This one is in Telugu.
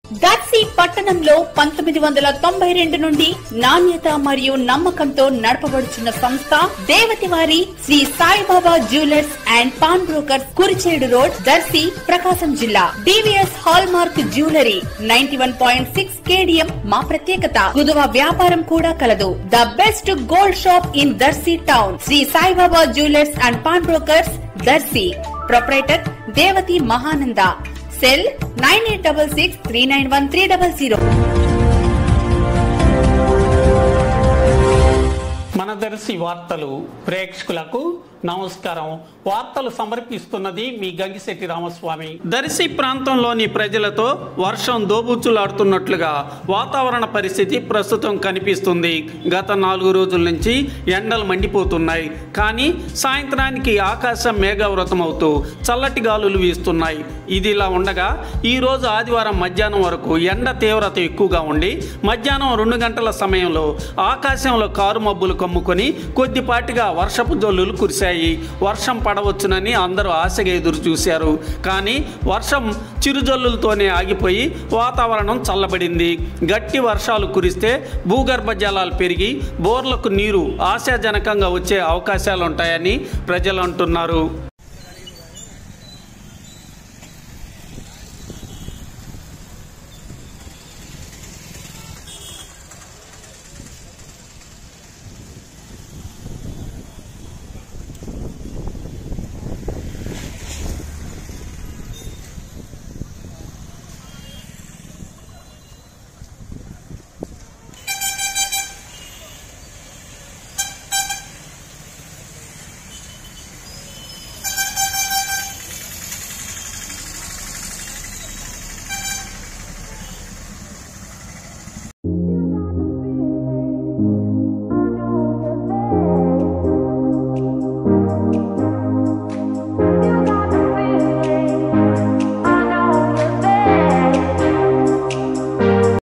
దర్శి పట్టణంలో పంతొమ్మిది వందల తొంభై రెండు నుండి నాణ్యత మరియు నమ్మకంతో నడపబడుచున్న సంస్థ దేవతివారి Sri Saibaba jewellers and pawn brokers Kurichedu road Darsi Prakasam జిల్లా DVS hallmark jewellery ninety one point six KDM మా ప్రత్యేకత కుదువ వ్యాపారం కూడా కలదు the best gold shop in Darsi town Sri Saibaba jewellers and pawn brokers Darsi proprietor Devati Mahananda cell nine eight double six three nine one three double zero మన దర్శి వార్తలు ప్రేక్షకులకు నమస్కారం వార్తలు సమర్పిస్తున్నది మీ గంగిశెట్టి రామస్వామి దర్శి ప్రాంతంలోని ప్రజలతో వర్షం దోబుచ్చులాడుతున్నట్లుగా వాతావరణ పరిస్థితి ప్రస్తుతం కనిపిస్తుంది గత నాలుగు రోజుల నుంచి ఎండలు మండిపోతున్నాయి కానీ సాయంత్రానికి ఆకాశం మేఘావృతం అవుతూ చల్లటి గాలులు వీస్తున్నాయి ఇది ఇలా ఉండగా ఈ రోజు ఆదివారం మధ్యాహ్నం వరకు ఎండ తీవ్రత ఎక్కువగా ఉండి మధ్యాహ్నం రెండు గంటల సమయంలో ఆకాశంలో కారు మబ్బులు కమ్ముకొని కొద్దిపాటిగా వర్షపు జల్లులు కురిశాయి వర్షం పడవచ్చునని అందరూ ఆశగా ఎదురు చూశారు కానీ వర్షం చిరుజల్లులతోనే ఆగిపోయి వాతావరణం చల్లబడింది గట్టి వర్షాలు కురిస్తే భూగర్భ జలాలు పెరిగి బోర్లకు నీరు ఆశాజనకంగా వచ్చే అవకాశాలు ఉంటాయని ప్రజలు అంటున్నారు